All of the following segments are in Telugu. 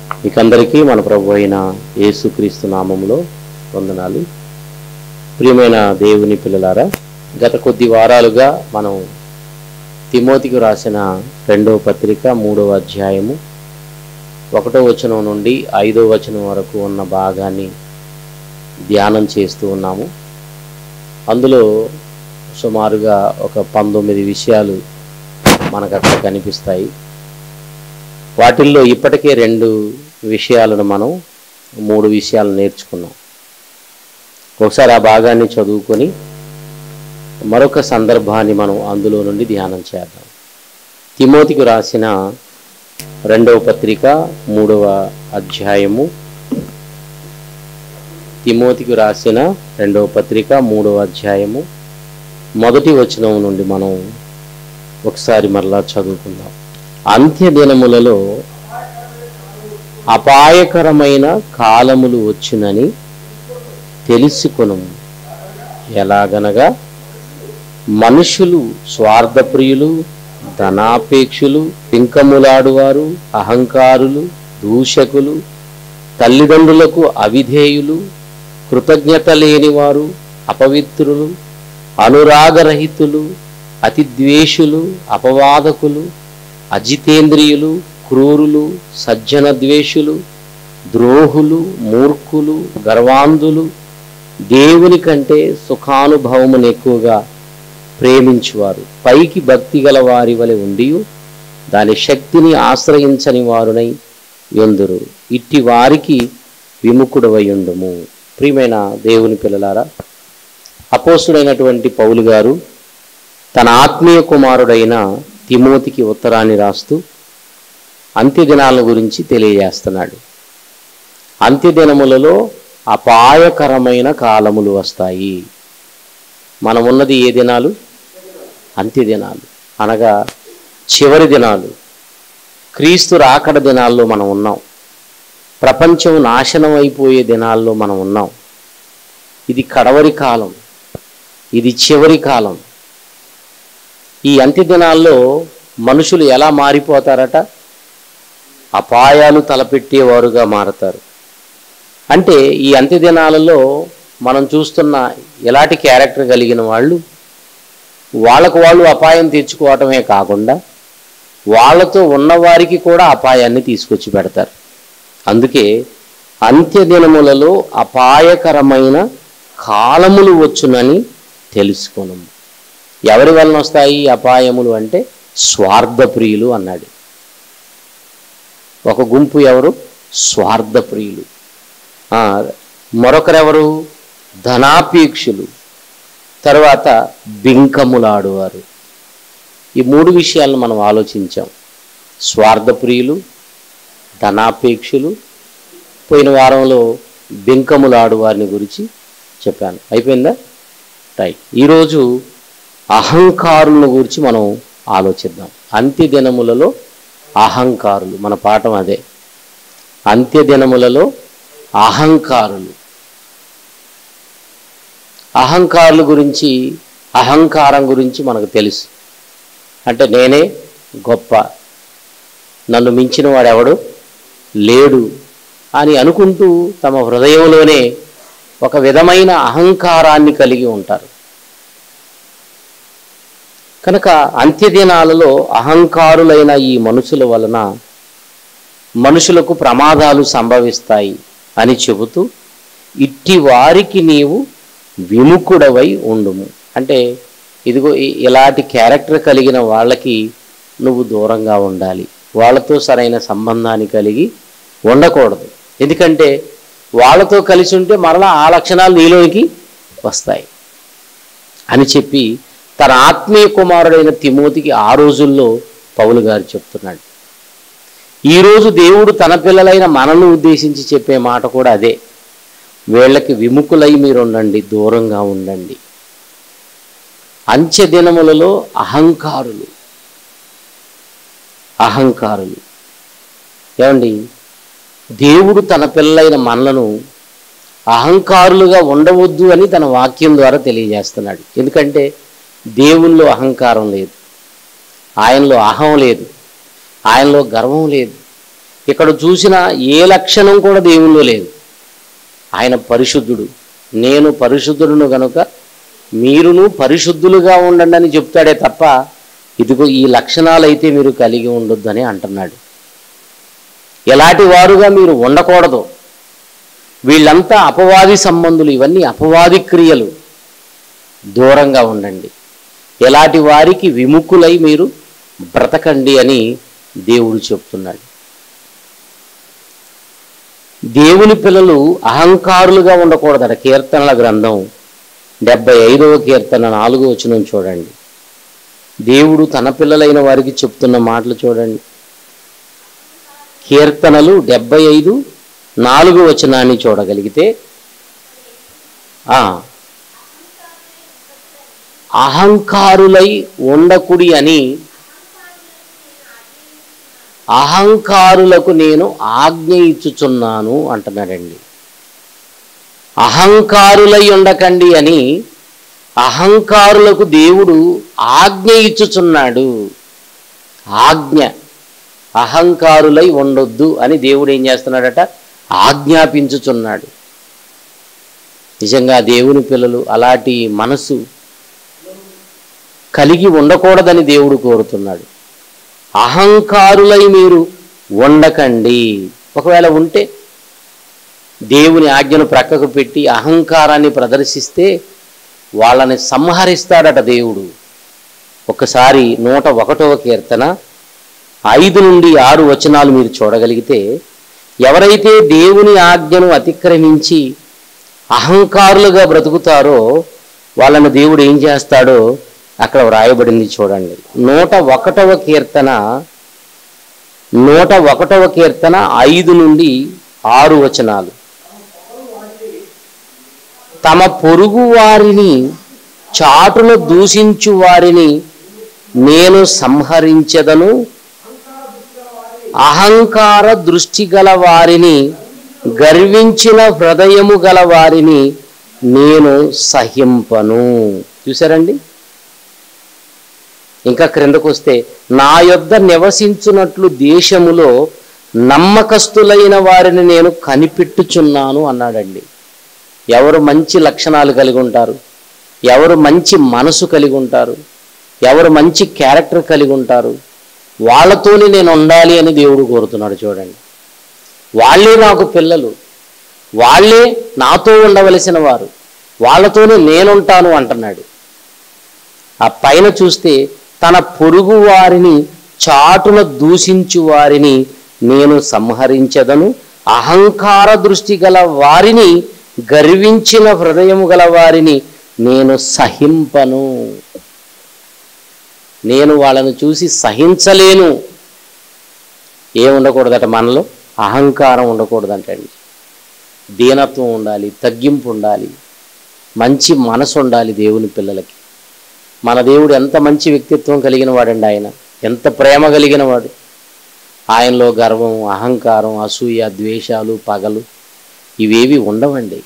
మీకందరికీ మన ప్రభు అయిన యేసుక్రీస్తు నామంలో వందనాలు ప్రియమైన దేవుని పిల్లలారా గత కొద్ది వారాలుగా మనం తిమోతికి రాసిన రెండవ పత్రిక మూడవ అధ్యాయము ఒకటో వచనం నుండి ఐదో వచనం వరకు ఉన్న భాగాన్ని ధ్యానం చేస్తూ ఉన్నాము అందులో సుమారుగా ఒక పంతొమ్మిది విషయాలు మనకు అక్కడ కనిపిస్తాయి వాటిల్లో ఇప్పటికే రెండు విషయాలను మనం మూడు విషయాలు నేర్చుకున్నాం ఒకసారి ఆ భాగాన్ని చదువుకొని మరొక సందర్భాన్ని మనం అందులో నుండి ధ్యానం చేద్దాం తిమోతికి రాసిన రెండవ పత్రిక మూడవ అధ్యాయము తిమోతికి రాసిన రెండవ పత్రిక మూడవ అధ్యాయము మొదటి వచనం నుండి మనం ఒకసారి మరలా చదువుకుందాం అంత్య దినములలో అపాయకరమైన కాలములు వచ్చునని తెలుసుకొను ఎలాగనగా మనుషులు స్వార్థప్రియులు ధనాపేక్షులు పింకములాడువారు అహంకారులు దూషకులు తల్లిదండ్రులకు అవిధేయులు కృతజ్ఞత లేనివారు అపవిత్రులు అనురాగరహితులు అతిద్వేషులు అపవాదకులు అజితేంద్రియులు క్రూరులు సజ్జన ద్వేషులు ద్రోహులు మూర్ఖులు గర్వాంధులు దేవుని కంటే సుఖానుభవమును ఎక్కువగా ప్రేమించువారు పైకి భక్తి గల వారి వలె ఉండి దాని శక్తిని ఆశ్రయించని వారునై ఎందురు ఇట్టి వారికి విముఖుడవయుండుము ప్రియమైన దేవుని పిల్లలారా అపోసుడైనటువంటి పౌలు గారు తన ఆత్మీయ కుమారుడైన తిమోతికి ఉత్తరాన్ని రాస్తూ అంత్యదినాల గురించి తెలియజేస్తున్నాడు అంత్యదినములలో అపాయకరమైన కాలములు వస్తాయి మనం ఉన్నది ఏ దినాలు అంత్యదినాలు అనగా చివరి దినాలు క్రీస్తు రాకడ దినాల్లో మనం ఉన్నాం ప్రపంచం నాశనం అయిపోయే దినాల్లో మనం ఉన్నాం ఇది కడవరి కాలం ఇది చివరి కాలం ఈ అంత్య దినాల్లో మనుషులు ఎలా మారిపోతారట అపాయాలు తలపెట్టేవారుగా మారతారు అంటే ఈ అంత్య దినాలలో మనం చూస్తున్న ఎలాంటి క్యారెక్టర్ కలిగిన వాళ్ళు వాళ్ళకు వాళ్ళు అపాయం తెచ్చుకోవటమే కాకుండా వాళ్ళతో ఉన్నవారికి కూడా అపాయాన్ని తీసుకొచ్చి పెడతారు అందుకే అంత్య దినములలో అపాయకరమైన కాలములు వచ్చునని తెలుసుకును ఎవరి వలన వస్తాయి ఈ అపాయములు అంటే స్వార్థప్రియులు అన్నాడు ఒక గుంపు ఎవరు స్వార్థప్రియులు ఆ, మరొకరెవరు ధనాపేక్షులు తర్వాత బింకములాడువారు ఈ మూడు విషయాలను మనం ఆలోచించాం స్వార్థప్రియులు ధనాపేక్షులు పోయిన వారంలో బింకములాడు వారిని గురించి చెప్పాను అయిపోయిందా రైట్ ఈరోజు అహంకారుల గురించి మనం ఆలోచిద్దాం అంత్య దినములలో అహంకారులు మన పాఠం అదే అంత్య దినములలో అహంకారులు అహంకారుల గురించి అహంకారం గురించి మనకు తెలుసు అంటే నేనే గొప్ప నన్ను మించిన వాడెవడు లేడు అని అనుకుంటూ తమ హృదయంలోనే ఒక విధమైన అహంకారాన్ని కలిగి ఉంటారు కనుక అంత్యదినాలలో అహంకారులైన ఈ మనుషుల వలన మనుషులకు ప్రమాదాలు సంభవిస్తాయి అని చెబుతూ ఇట్టి వారికి నీవు విముఖుడవై ఉండుము అంటే ఇదిగో ఇ- ఇలాంటి క్యారెక్టర్ కలిగిన వాళ్ళకి నువ్వు దూరంగా ఉండాలి వాళ్ళతో సరైన సంబంధాన్ని కలిగి ఉండకూడదు ఎందుకంటే వాళ్ళతో కలిసి ఉంటే మరలా ఆ లక్షణాలు నీలోనికి వస్తాయి అని చెప్పి తన ఆత్మీయ కుమారుడైన తిమోతికి ఆ రోజుల్లో పౌలు గారు చెప్తున్నాడు ఈరోజు దేవుడు తన పిల్లలైన మనల్ని ఉద్దేశించి చెప్పే మాట కూడా అదే వీళ్ళకి విముఖులై మీరు ఉండండి దూరంగా ఉండండి అంత్య దినములలో అహంకారులు అహంకారులు ఏమండి దేవుడు తన పిల్లలైన మనలను అహంకారులుగా ఉండవద్దు అని తన వాక్యం ద్వారా తెలియజేస్తున్నాడు ఎందుకంటే దేవుల్లో అహంకారం లేదు ఆయనలో అహం లేదు ఆయనలో గర్వం లేదు ఇక్కడ చూసిన ఏ లక్షణం కూడా దేవుల్లో లేదు ఆయన పరిశుద్ధుడు నేను పరిశుద్ధుడును గనుక మీరును పరిశుద్ధులుగా ఉండండి అని చెప్తాడే తప్ప ఇదిగో ఈ లక్షణాలు అయితే మీరు కలిగి ఉండొద్దని అంటున్నాడు ఎలాంటి వారుగా మీరు ఉండకూడదు వీళ్ళంతా అపవాది సంబంధులు ఇవన్నీ అపవాది క్రియలు దూరంగా ఉండండి ఎలాంటి వారికి విముఖులై మీరు బ్రతకండి అని దేవుడు చెప్తున్నాడు దేవుని పిల్లలు అహంకారులుగా ఉండకూడదట కీర్తనల గ్రంథం డెబ్బై ఐదవ కీర్తన నాలుగో వచనం చూడండి దేవుడు తన పిల్లలైన వారికి చెప్తున్న మాటలు చూడండి కీర్తనలు డెబ్బై ఐదు నాలుగు వచనాన్ని చూడగలిగితే ఆ, అహంకారులై ఉండకుడి అని అహంకారులకు నేను ఆజ్ఞ ఇచ్చుచున్నాను అంటున్నాడండి అహంకారులై ఉండకండి అని అహంకారులకు దేవుడు ఆజ్ఞ ఇచ్చుచున్నాడు ఆజ్ఞ అహంకారులై ఉండొద్దు అని దేవుడు ఏం చేస్తున్నాడట ఆజ్ఞాపించుచున్నాడు నిజంగా దేవుని పిల్లలు అలాంటి మనసు కలిగి ఉండకూడదని దేవుడు కోరుతున్నాడు అహంకారులై మీరు ఉండకండి ఒకవేళ ఉంటే దేవుని ఆజ్ఞను ప్రక్కకు పెట్టి అహంకారాన్ని ప్రదర్శిస్తే వాళ్ళని సంహరిస్తాడట దేవుడు ఒకసారి నూట ఒకటవ కీర్తన ఐదు నుండి ఆరు వచనాలు మీరు చూడగలిగితే ఎవరైతే దేవుని ఆజ్ఞను అతిక్రమించి అహంకారులుగా బ్రతుకుతారో వాళ్ళని దేవుడు ఏం చేస్తాడో అక్కడ వ్రాయబడింది చూడండి నూట ఒకటవ కీర్తన నూట ఒకటవ కీర్తన ఐదు నుండి ఆరు వచనాలు తమ పొరుగు వారిని చాటున దూషించు వారిని నేను సంహరించెదను అహంకార దృష్టి గల వారిని గర్వించిన హృదయము గల వారిని నేను సహింపను చూసారండి ఇంకా క్రిందకు వస్తే నా యొద్ద నివసించున్నట్లు దేశములో నమ్మకస్తులైన వారిని నేను కనిపెట్టుచున్నాను అన్నాడండి ఎవరు మంచి లక్షణాలు కలిగి ఉంటారు ఎవరు మంచి మనసు కలిగి ఉంటారు ఎవరు మంచి క్యారెక్టర్ కలిగి ఉంటారు వాళ్ళతోనే నేను ఉండాలి అని దేవుడు కోరుతున్నాడు చూడండి వాళ్ళే నాకు పిల్లలు వాళ్ళే నాతో ఉండవలసిన వారు వాళ్ళతోనే నేనుంటాను అంటున్నాడు ఆ పైన చూస్తే తన పొరుగు వారిని చాటున దూషించు వారిని నేను సంహరించదను అహంకార దృష్టి గల వారిని గర్వించిన హృదయము గల వారిని నేను సహింపను నేను వాళ్ళను చూసి సహించలేను ఏం ఉండకూడదట మనలో అహంకారం ఉండకూడదంటండి దీనత్వం ఉండాలి తగ్గింపు ఉండాలి మంచి మనసు ఉండాలి దేవుని పిల్లలకి మన దేవుడు ఎంత మంచి వ్యక్తిత్వం కలిగిన వాడండి ఆయన ఎంత ప్రేమ కలిగిన వాడు ఆయనలో గర్వం అహంకారం అసూయ ద్వేషాలు పగలు ఇవేవి ఉండవండి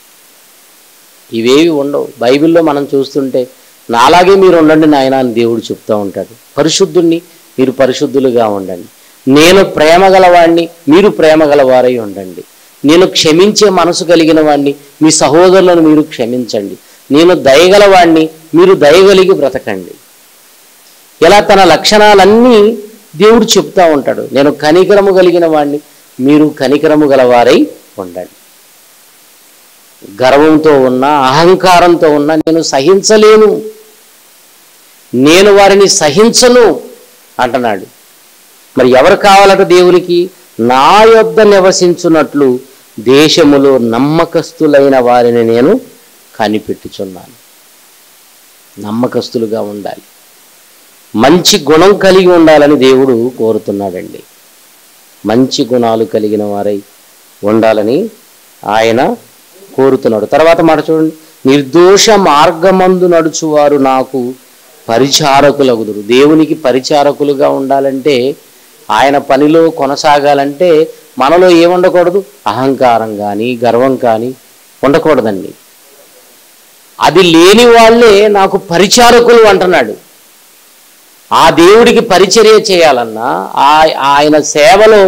ఇవేవి ఉండవు బైబిల్లో మనం చూస్తుంటే నాలాగే మీరు ఉండండి నాయన అని దేవుడు చెప్తూ ఉంటాడు పరిశుద్ధుణ్ణి మీరు పరిశుద్ధులుగా ఉండండి నేను ప్రేమ గలవాణ్ణి మీరు ప్రేమ గలవారై ఉండండి నేను క్షమించే మనసు కలిగిన వాణ్ణి మీ సహోదరులను మీరు క్షమించండి నేను దయగలవాణ్ణి మీరు దయగలిగి బ్రతకండి ఇలా తన లక్షణాలన్నీ దేవుడు చెప్తా ఉంటాడు నేను కనికరము కలిగిన వాణ్ణి మీరు కనికరము గలవారై ఉండండి గర్వంతో ఉన్నా అహంకారంతో ఉన్నా నేను సహించలేను నేను వారిని సహించను అంటున్నాడు మరి ఎవరు కావాలట దేవునికి నా యొద్ద నివసించున్నట్లు దేశములో నమ్మకస్తులైన వారిని నేను కనిపెట్టుచున్నాను నమ్మకస్తులుగా ఉండాలి మంచి గుణం కలిగి ఉండాలని దేవుడు కోరుతున్నాడండి మంచి గుణాలు కలిగిన వారై ఉండాలని ఆయన కోరుతున్నాడు తర్వాత మాట చూడండి నిర్దోష మార్గమందు నడుచువారు నాకు పరిచారకులగుదురు దేవునికి పరిచారకులుగా ఉండాలంటే ఆయన పనిలో కొనసాగాలంటే మనలో ఏముండకూడదు అహంకారం కానీ గర్వం కానీ ఉండకూడదండి అది లేని వాళ్ళే నాకు పరిచారకులు అంటున్నాడు ఆ దేవుడికి పరిచర్య చేయాలన్నా ఆ ఆయన సేవలో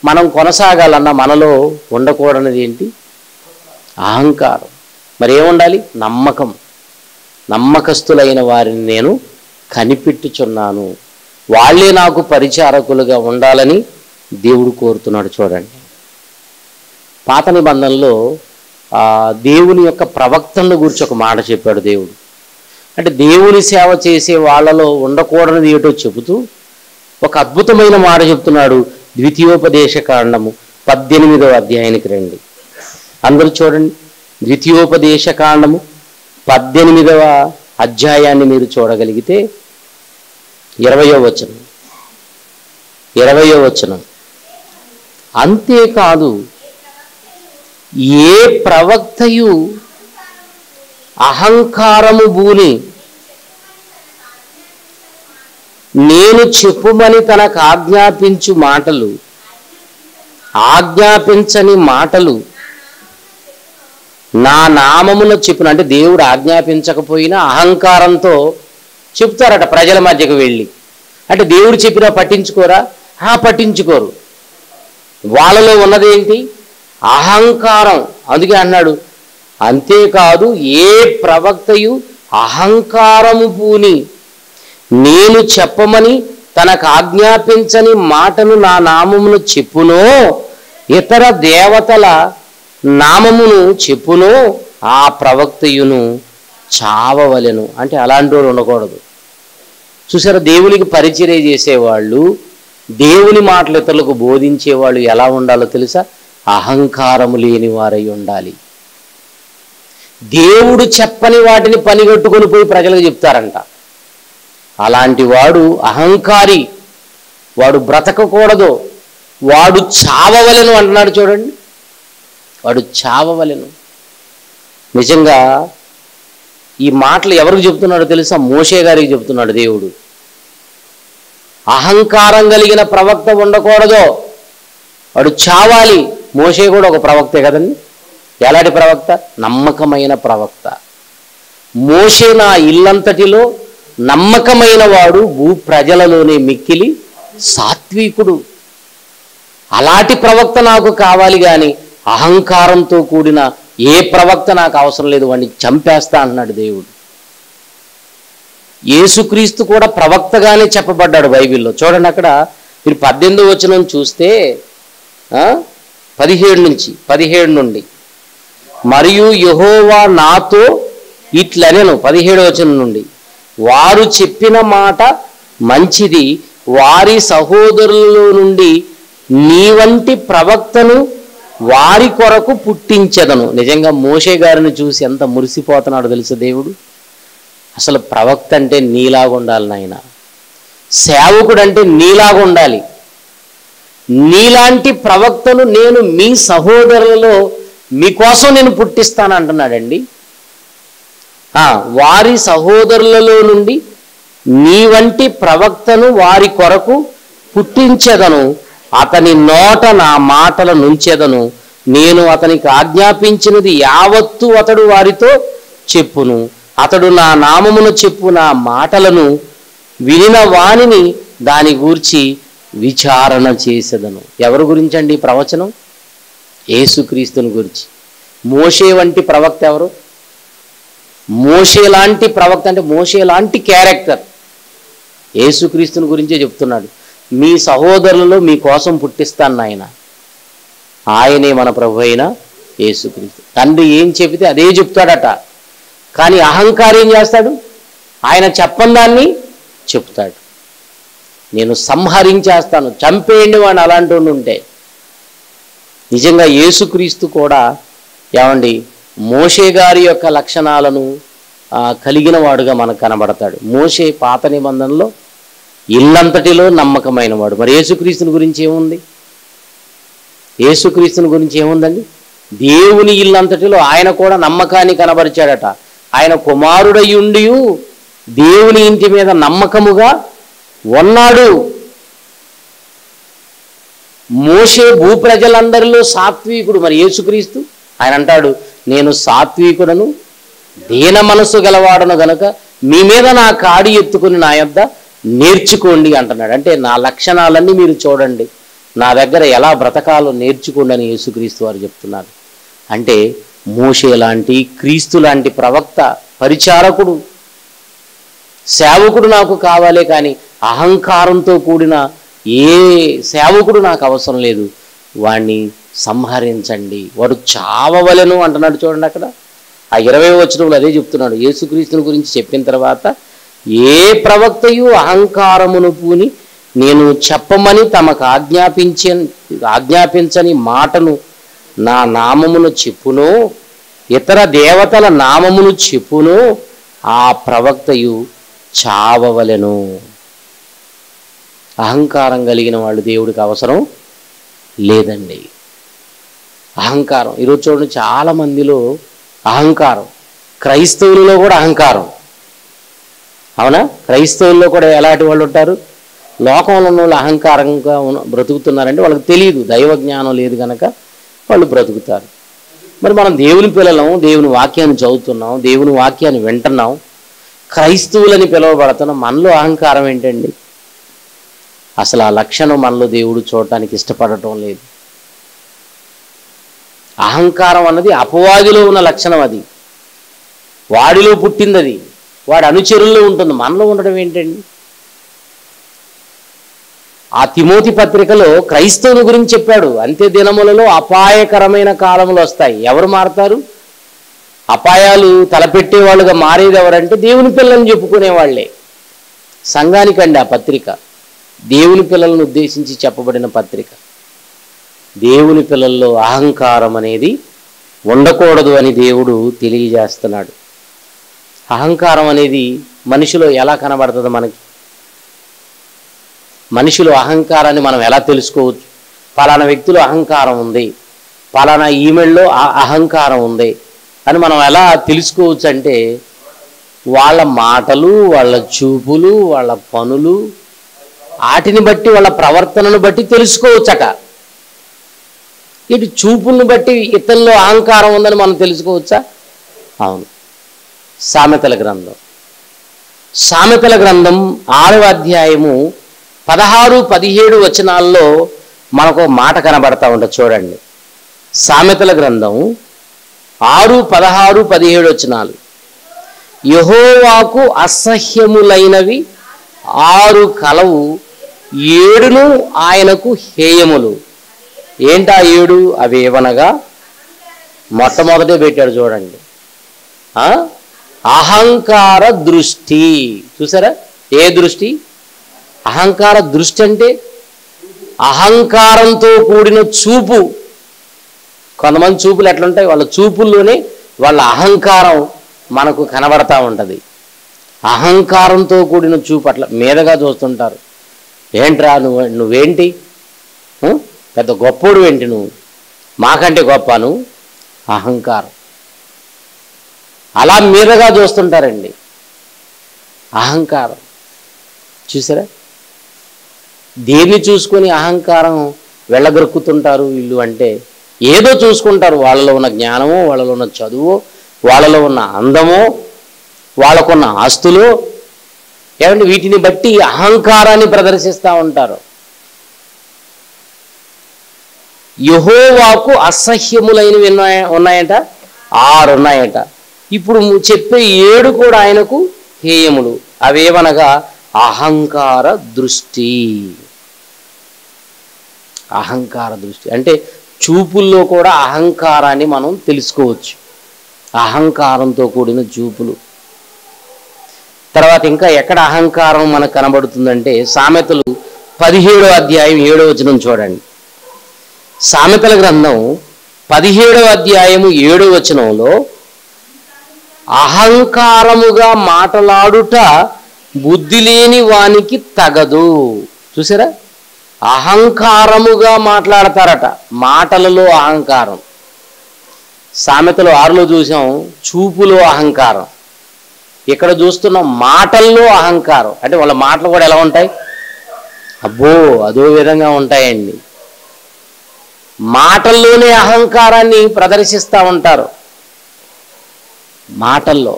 మనం కొనసాగాలన్నా మనలో ఉండకూడనిది ఏంటి అహంకారం మరి ఏముండాలి నమ్మకం నమ్మకస్తులైన వారిని నేను కనిపెట్టుచున్నాను వాళ్ళే నాకు పరిచారకులుగా ఉండాలని దేవుడు కోరుతున్నాడు చూడండి పాత నిబంధనలో ఆ, దేవుని యొక్క ప్రవక్తలను గురించి ఒక మాట చెప్పాడు దేవుడు అంటే దేవుని సేవ చేసే వాళ్ళలో ఉండకూడనిది ఏటో చెబుతూ ఒక అద్భుతమైన మాట చెప్తున్నాడు ద్వితీయోపదేశ కాండము పద్దెనిమిదవ అధ్యాయానికి రండి అందరూ చూడండి ద్వితీయోపదేశ కాండము పద్దెనిమిదవ అధ్యాయాన్ని మీరు చూడగలిగితే ఇరవయో వచనం ఇరవయో వచనం అంతేకాదు ఏ ప్రవక్తయు అహంకారము భూని నేను చెప్పుమని తనకు ఆజ్ఞాపించు మాటలు ఆజ్ఞాపించని మాటలు నా నామమున చెప్పును అంటే దేవుడు ఆజ్ఞాపించకపోయినా అహంకారంతో చెప్తారట ప్రజల మధ్యకు వెళ్ళి అంటే దేవుడు చెప్పినా పట్టించుకోరా ఆ పట్టించుకోరు వాళ్ళలో ఉన్నదేంటి అహంకారం అందుకే అన్నాడు అంతేకాదు ఏ ప్రవక్తయు అహంకారము పూని నేను చెప్పమని తనకు ఆజ్ఞాపించని మాటను నా నామమును చెప్పునో ఇతర దేవతల నామమును చెప్పునో ఆ ప్రవక్తయును చావవలెను అంటే అలాంటి వాళ్ళు ఉండకూడదు చూసారా దేవునికి పరిచర్య చేసేవాళ్ళు దేవుని మాటలు ఇతరులకు బోధించేవాళ్ళు ఎలా ఉండాలో తెలుసా అహంకారము లేని వారై ఉండాలి దేవుడు చెప్పని వాటిని పనిగట్టుకొని పోయి ప్రజలకు చెప్తారంట అలాంటి వాడు అహంకారి వాడు బ్రతకకూడదు వాడు చావవలెను అంటున్నాడు చూడండి వాడు చావవలెను నిజంగా ఈ మాటలు ఎవరికి చెప్తున్నాడో తెలుసా మోషే గారికి చెప్తున్నాడు దేవుడు అహంకారం కలిగిన ప్రవక్త ఉండకూడదు వాడు చావాలి మోషే కూడా ఒక ప్రవక్తే కదండి ఎలాంటి ప్రవక్త నమ్మకమైన ప్రవక్త మోషే నా ఇల్లంతటిలో నమ్మకమైన వాడు భూ ప్రజలలోనే మిక్కిలి సాత్వికుడు అలాంటి ప్రవక్త నాకు కావాలి కానీ అహంకారంతో కూడిన ఏ ప్రవక్త నాకు అవసరం లేదు వాడిని చంపేస్తా అంటున్నాడు దేవుడు యేసుక్రీస్తు కూడా ప్రవక్తగానే చెప్పబడ్డాడు బైబిల్లో చూడండి అక్కడ మీరు పద్దెనిమిది వచనం చూస్తే ఆ, పదిహేడు నుంచి పదిహేడు నుండి మరియు యహోవా నాతో ఇట్లనెను పదిహేడు వచనం నుండి వారు చెప్పిన మాట మంచిది వారి సహోదరుల నుండి నీ వంటి ప్రవక్తను వారి కొరకు పుట్టించదను నిజంగా మోషే గారిని చూసి ఎంత మురిసిపోతున్నాడు తెలుసు దేవుడు అసలు ప్రవక్త అంటే నీలాగా ఉండాలి నాయన సేవకుడు అంటే నీలాగా ఉండాలి నీలాంటి ప్రవక్తను నేను మీ సహోదరులలో మీకోసం నేను పుట్టిస్తాను అంటున్నాడండి ఆ, వారి సహోదరులలో నుండి నీ వంటి ప్రవక్తను వారి కొరకు పుట్టించెదను అతని నోట నా మాటల నుంచెదను నేను అతనికి ఆజ్ఞాపించినది యావత్తు అతడు వారితో చెప్పును అతడు నా నామమును చెప్పు నా మాటలను వినిన వానిని దాని గూర్చి విచారణ చేసేదను ఎవరి గురించండి ఈ ప్రవచనం యేసుక్రీస్తుని గురించి మోషే వంటి ప్రవక్త ఎవరు మోషే లాంటి ప్రవక్త అంటే మోషే లాంటి క్యారెక్టర్ యేసుక్రీస్తుని గురించే చెప్తున్నాడు మీ సహోదరులలో మీ కోసం పుట్టిస్తాను నాయన ఆయనే మన ప్రభు అయిన యేసుక్రీస్తు తండ్రి ఏం చెబితే అదే చెప్తాడట కానీ అహంకారం ఏం చేస్తాడు ఆయన చెప్పని దాన్ని చెప్తాడు నేను సంహరించేస్తాను చంపేయండి వాడిని అలాంటి వాడు ఉంటే నిజంగా యేసుక్రీస్తు కూడా ఏమండి మోషే గారి యొక్క లక్షణాలను ఆ, కలిగిన వాడుగా మనకు కనబడతాడు మోషే పాత నిబంధనలో ఇల్లంతటిలో నమ్మకమైన వాడు మరి యేసుక్రీస్తుని గురించి ఏముంది యేసుక్రీస్తుని గురించి ఏముందండి దేవుని ఇల్లంతటిలో ఆయన కూడా నమ్మకాన్ని కనబరిచాడట ఆయన కుమారుడయుండి దేవుని ఇంటి మీద నమ్మకముగా ఉన్నాడు మోషే భూప్రజలందరిలో సాత్వికుడు మరి యేసుక్రీస్తు ఆయన అంటాడు నేను సాత్వికుడను దీన మనసు గలవాడను గనక మీ మీద నా కాడి ఎత్తుకుని నా యొద్ద నేర్చుకోండి అంటున్నాడు అంటే నా లక్షణాలన్నీ మీరు చూడండి నా దగ్గర ఎలా బ్రతకాలో నేర్చుకోండి అని యేసుక్రీస్తు వారు చెప్తున్నారు అంటే మోషే లాంటి క్రీస్తు లాంటి ప్రవక్త పరిచారకుడు సేవకుడు నాకు కావాలే కానీ అహంకారంతో కూడిన ఏ సేవకుడు నాకు అవసరం లేదు వాణ్ణి సంహరించండి వాడు చావవలెను అంటున్నాడు చూడండి అక్కడ ఆ ఇరవై వచనంలో అదే చెప్తున్నాడు యేసుక్రీస్తుని గురించి చెప్పిన తర్వాత ఏ ప్రవక్తయు అహంకారమును పూని నేను చెప్పమని తమకు ఆజ్ఞాపించ ఆజ్ఞాపించని మాటను నా నామమును చెప్పునో ఇతర దేవతల నామమును చెప్పునో ఆ ప్రవక్తయు చావవలెను అహంకారం కలిగిన వాళ్ళు దేవుడికి అవసరం లేదండి అహంకారం ఈరోజు చూడండి చాలా మందిలో అహంకారం క్రైస్తవులలో కూడా అహంకారం అవునా క్రైస్తవుల్లో కూడా ఎలాంటి వాళ్ళు ఉంటారు లోకంలో ఉన్న వాళ్ళు అహంకారంగా ఉన్న- బ్రతుకుతున్నారంటే వాళ్ళకి తెలియదు దైవ జ్ఞానం లేదు కనుక వాళ్ళు బ్రతుకుతారు మరి మనం దేవుని పిల్లలం దేవుని వాక్యాన్ని చదువుతున్నాం దేవుని వాక్యాన్ని వింటున్నాం క్రైస్తవులని పిలువబడుతున్నాం మనలో అహంకారం ఏంటండి అసలు ఆ లక్షణం మనలో దేవుడు చూడటానికి ఇష్టపడటం లేదు అహంకారం అన్నది అపవాదిలో ఉన్న లక్షణం అది వాడిలో పుట్టింది అది వాడి అనుచరుల్లో ఉంటుంది మనలో ఉండడం ఏంటండి ఆ తిమోతి పత్రికలో క్రైస్తవుని గురించి చెప్పాడు అంత్య దినములలో అపాయకరమైన కాలములు వస్తాయి ఎవరు మారతారు అపాయాలు తలపెట్టే వాళ్ళుగా మారేది ఎవరంటే దేవుని పిల్లల్ని చెప్పుకునే వాళ్ళే సంఘానికండి ఆ పత్రిక దేవుని పిల్లలను ఉద్దేశించి చెప్పబడిన పత్రిక దేవుని పిల్లల్లో అహంకారం అనేది ఉండకూడదు అని దేవుడు తెలియజేస్తున్నాడు అహంకారం అనేది మనిషిలో ఎలా కనబడుతుంది మనకి మనిషిలో అహంకారాన్ని మనం ఎలా తెలుసుకోవచ్చు పలానా వ్యక్తిలో అహంకారం ఉంది పలానా ఈమెయిల్లో అహంకారం ఉంది అని మనం ఎలా తెలుసుకోవచ్చు అంటే వాళ్ళ మాటలు వాళ్ళ చూపులు వాళ్ళ పనులు వాటిని బట్టి వాళ్ళ ప్రవర్తనను బట్టి తెలుసుకోవచ్చట ఇటు చూపులను బట్టి ఇతరుల్లో అహంకారం ఉందని మనం తెలుసుకోవచ్చా అవును సామెతల గ్రంథం సామెతల గ్రంథం ఆరవ అధ్యాయము పదహారు పదిహేడు వచనాల్లో మనకు మాట కనబడతా ఉంటుంది చూడండి సామెతల గ్రంథం ఆరు పదహారు పదిహేడు వచనాలు యహోవాకు అసహ్యములైనవి ఆరు కలవు ఏడును ఆయనకు హేయములు ఏంటా ఏడు అవి ఏవనగా మొట్టమొదటే పెట్టాడు చూడండి ఆ? అహంకార దృష్టి చూసారా ఏ దృష్టి అహంకార దృష్టి అంటే అహంకారంతో కూడిన చూపు కొంతమంది చూపులు ఎట్లుంటాయి వాళ్ళ చూపుల్లోనే వాళ్ళ అహంకారం మనకు కనబడతా ఉంటుంది అహంకారంతో కూడిన చూపు అట్లా మీదగా చూస్తుంటారు ఏంట్రా నువ్వు నువ్వేంటి ఆ? పెద్ద గొప్పోడు ఏంటి నువ్వు మాకంటే గొప్పను అహంకారం అలా మీదగా చూస్తుంటారండి అహంకారం చూసారా దేన్ని చూసుకొని అహంకారం వెళ్ళగొరుకుతుంటారు వీళ్ళు అంటే ఏదో చూసుకుంటారు వాళ్ళలో ఉన్న జ్ఞానమో వాళ్ళలో ఉన్న చదువు వాళ్ళలో ఉన్న అందమో వాళ్ళకున్న ఆస్తులు ఏమంటే వీటిని బట్టి అహంకారాన్ని ప్రదర్శిస్తూ ఉంటారు యహోవాకు అసహ్యములైనవి ఉన్నాయ ఉన్నాయట ఆరు ఉన్నాయట ఇప్పుడు చెప్పే ఏడు కూడా ఆయనకు హేయములు అవేవనగా అహంకార దృష్టి అహంకార దృష్టి అంటే చూపుల్లో కూడా అహంకారాన్ని మనం తెలుసుకోవచ్చు అహంకారంతో కూడిన చూపులు తర్వాత ఇంకా ఎక్కడ అహంకారం మనకు కనబడుతుందంటే సామెతలు పదిహేడో అధ్యాయం ఏడో వచనం చూడండి సామెతల గ్రంథం పదిహేడవ అధ్యాయము ఏడో వచనంలో అహంకారముగా మాటలాడుట బుద్ధి లేని వానికి తగదు చూసారా అహంకారముగా మాట్లాడతారట మాటలలో అహంకారం సామెతలు ఆరులో చూసాం చూపులో అహంకారం ఇక్కడ చూస్తున్నాం మాటల్లో అహంకారం అంటే వాళ్ళ మాటలు కూడా ఎలా ఉంటాయి అబ్బో అదో విధంగా ఉంటాయండి మాటల్లోనే అహంకారాన్ని ప్రదర్శిస్తూ ఉంటారు మాటల్లో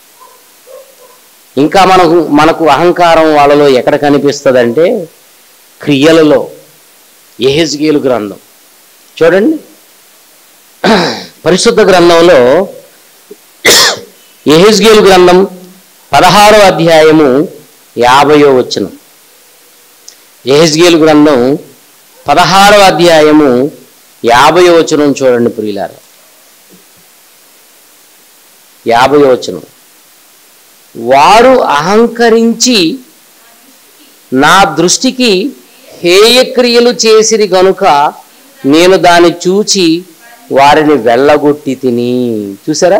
ఇంకా మనకు మనకు అహంకారం వాళ్ళలో ఎక్కడ కనిపిస్తుందంటే క్రియలలో ఎహెజ్గేలు గ్రంథం చూడండి పరిశుద్ధ గ్రంథంలో ఎహెజ్గేలు గ్రంథం పదహారో అధ్యాయము యాభయో వచనం ఎహెజ్గేలు గ్రంథం పదహారవ అధ్యాయము యాభై వచనం చూడండి ప్రియులారా యాభై వచనం వారు అహంకరించి నా దృష్టికి హేయక్రియలు చేసిరి గనుక నేను దాన్ని చూచి వారిని వెళ్ళగొట్టి తిని చూసారా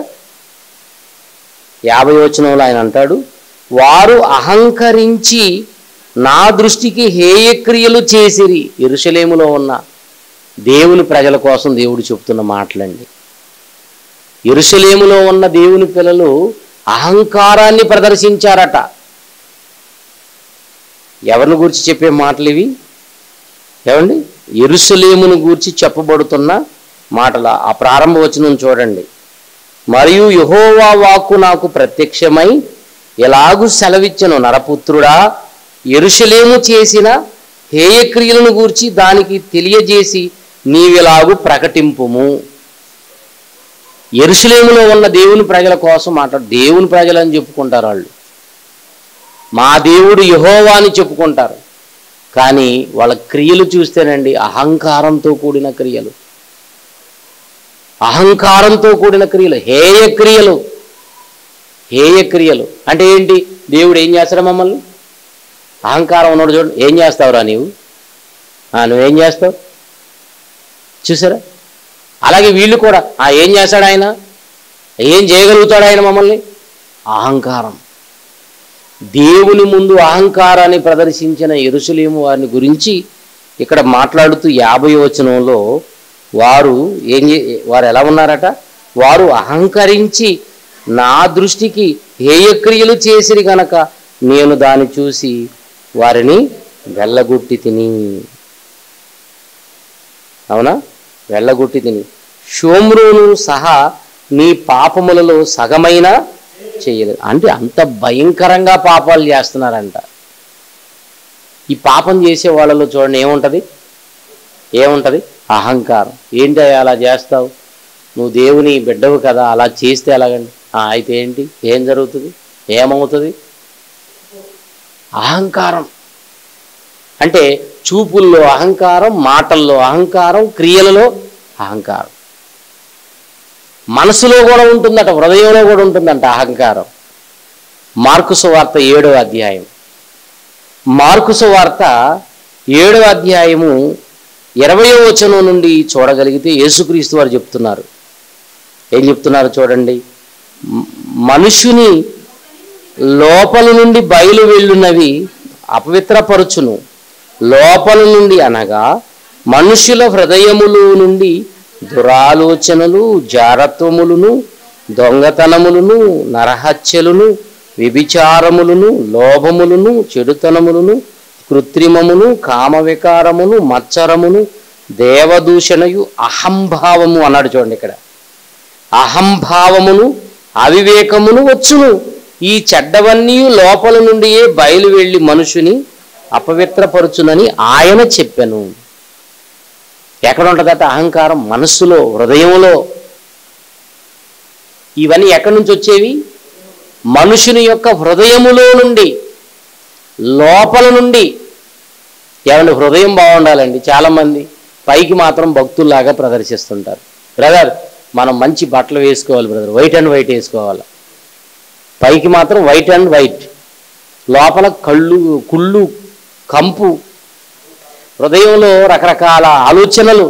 యాభై వచనంలో ఆయన అంటాడు వారు అహంకరించి నా దృష్టికి హేయక్రియలు చేసిరి ఎరుషలేములో ఉన్న దేవుని ప్రజల కోసం దేవుడు చెప్తున్న మాటలండి ఎరుషలేములో ఉన్న దేవుని పిల్లలు అహంకారాన్ని ప్రదర్శించారట ఎవరిని గురించి చెప్పే మాటలు ఇవి ఏమండి ఎరుసలేమును గూర్చి చెప్పబడుతున్న మాటల ఆ ప్రారంభ వచనం చూడండి మరియు యహోవా వాక్కు నాకు ప్రత్యక్షమై ఎలాగూ సెలవిచ్చను నరపుత్రుడా ఎరుషలేము చేసిన హేయక్రియలను గూర్చి దానికి తెలియజేసి నీవెలాగు ప్రకటింపుము ఎరుసలేములో ఉన్న దేవుని ప్రజల కోసం మాట్లాడు దేవుని ప్రజలని చెప్పుకుంటారు వాళ్ళు మా దేవుడు యహోవా అని చెప్పుకుంటారు కానీ వాళ్ళ క్రియలు చూస్తేనండి అహంకారంతో కూడిన క్రియలు అహంకారంతో కూడిన క్రియలు హేయ క్రియలు హేయ క్రియలు అంటే ఏంటి దేవుడు ఏం చేస్తాడు మమ్మల్ని అహంకారం ఉన్నాడు చూడండి ఏం చేస్తావురా నీవు ఆ, నువ్వేం చేస్తావు చూసారా అలాగే వీళ్ళు కూడా ఆ ఏం చేస్తాడు ఆయన ఏం చేయగలుగుతాడు ఆయన మమ్మల్ని అహంకారం దేవుని ముందు అహంకారాన్ని ప్రదర్శించిన ఎరుసలేము వారిని గురించి ఇక్కడ మాట్లాడుతూ యాభై వచనంలో వారు ఏం చే- వారు ఎలా ఉన్నారట వారు అహంకరించి నా దృష్టికి హేయక్రియలు చేసిరి గనక నేను దాన్ని చూసి వారిని వెళ్ళగొట్టి తిని అవునా వెళ్ళగొట్టి తిని షోమ్రోను సహా నీ పాపములలో సగమైన చేయలేదు అంటే అంత భయంకరంగా పాపాలు చేస్తున్నారంట ఈ పాపం చేసే వాళ్ళలో చూడండి ఏముంటది ఏముంటది అహంకారం ఏంటి అలా చేస్తావు నువ్వు దేవుని బిడ్డవు కదా అలా చేస్తే ఎలాగండి "ఆ, అయితే ఏంటి ఏం జరుగుతుంది ఏమవుతుంది అహంకారం అంటే చూపుల్లో అహంకారం మాటల్లో అహంకారం క్రియలలో అహంకారం మనసులో కూడా ఉంటుందట హృదయంలో కూడా ఉంటుందంట అహంకారం మార్కుసు వార్త ఏడవ అధ్యాయం మార్కుసు వార్త ఏడవ అధ్యాయము ఇరవయో వచనం నుండి చూడగలిగితే యేసుక్రీస్తు వారు చెప్తున్నారు ఏం చెప్తున్నారు చూడండి మ- మనుషుని లోపల నుండి బయలు వెళ్ళున్నవి అపవిత్రపరుచును లోపల నుండి అనగా మనుషుల హృదయములు నుండి దురాలోచనలు జారత్వములను దొంగతనములను నరహత్యలును వ్యభిచారములను లోభములను చెడుతనములను కృత్రిమమును కామవికారమును మత్సరమును దేవదూషణయు అహంభావము అన్నాడు చూడండి ఇక్కడ అహంభావమును అవివేకమును వచ్చును ఈ చెడ్డవన్నీ లోపల నుండియే బయలు వెళ్ళి మనుషుని అపవిత్రపరచునని ఆయన చెప్పాను ఎక్కడ ఉంటుందట అహంకారం మనస్సులో హృదయంలో ఇవన్నీ ఎక్కడి నుంచి వచ్చేవి మనుషుని యొక్క హృదయములో నుండి లోపల నుండి ఏమంటే హృదయం బాగుండాలండి చాలామంది పైకి మాత్రం భక్తుల్లాగా ప్రదర్శిస్తుంటారు బ్రదర్ మనం మంచి బట్టలు వేసుకోవాలి బ్రదర్ వైట్ అండ్ వైట్ వేసుకోవాలి పైకి మాత్రం వైట్ అండ్ వైట్ లోపల కళ్ళు కుళ్ళు కంపు హృదయంలో రకరకాల ఆలోచనలు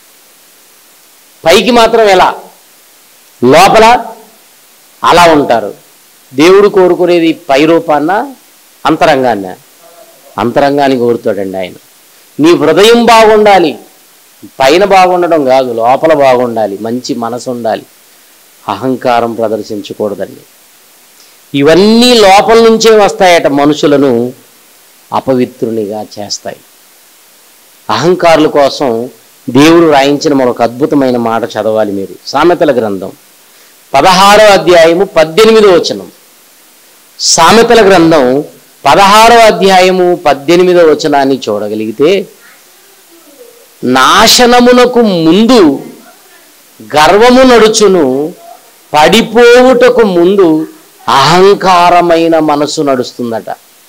పైకి మాత్రం ఎలా లోపల అలా ఉంటారు దేవుడు కోరుకునేది పై రూపాన్న అంతరంగాన్న అంతరంగాన్ని కోరుతాడండి ఆయన నీ హృదయం బాగుండాలి పైన బాగుండడం కాదు లోపల బాగుండాలి మంచి మనసు ఉండాలి అహంకారం ప్రదర్శించకూడదండి ఇవన్నీ లోపల నుంచే వస్తాయట మనుషులను అపవిత్రునిగా చేస్తాయి అహంకారుల కోసం దేవుడు రాయించిన మరొక అద్భుతమైన మాట చదవాలి మీరు సామెతల గ్రంథం పదహారో అధ్యాయము పద్దెనిమిదో వచనం సామెతల గ్రంథం పదహారో అధ్యాయము పద్దెనిమిదో వచనాన్ని చూడగలిగితే నాశనమునకు ముందు గర్వము నడుచును పడిపోవుటకు ముందు అహంకారమైన మనసు నడుస్తుందట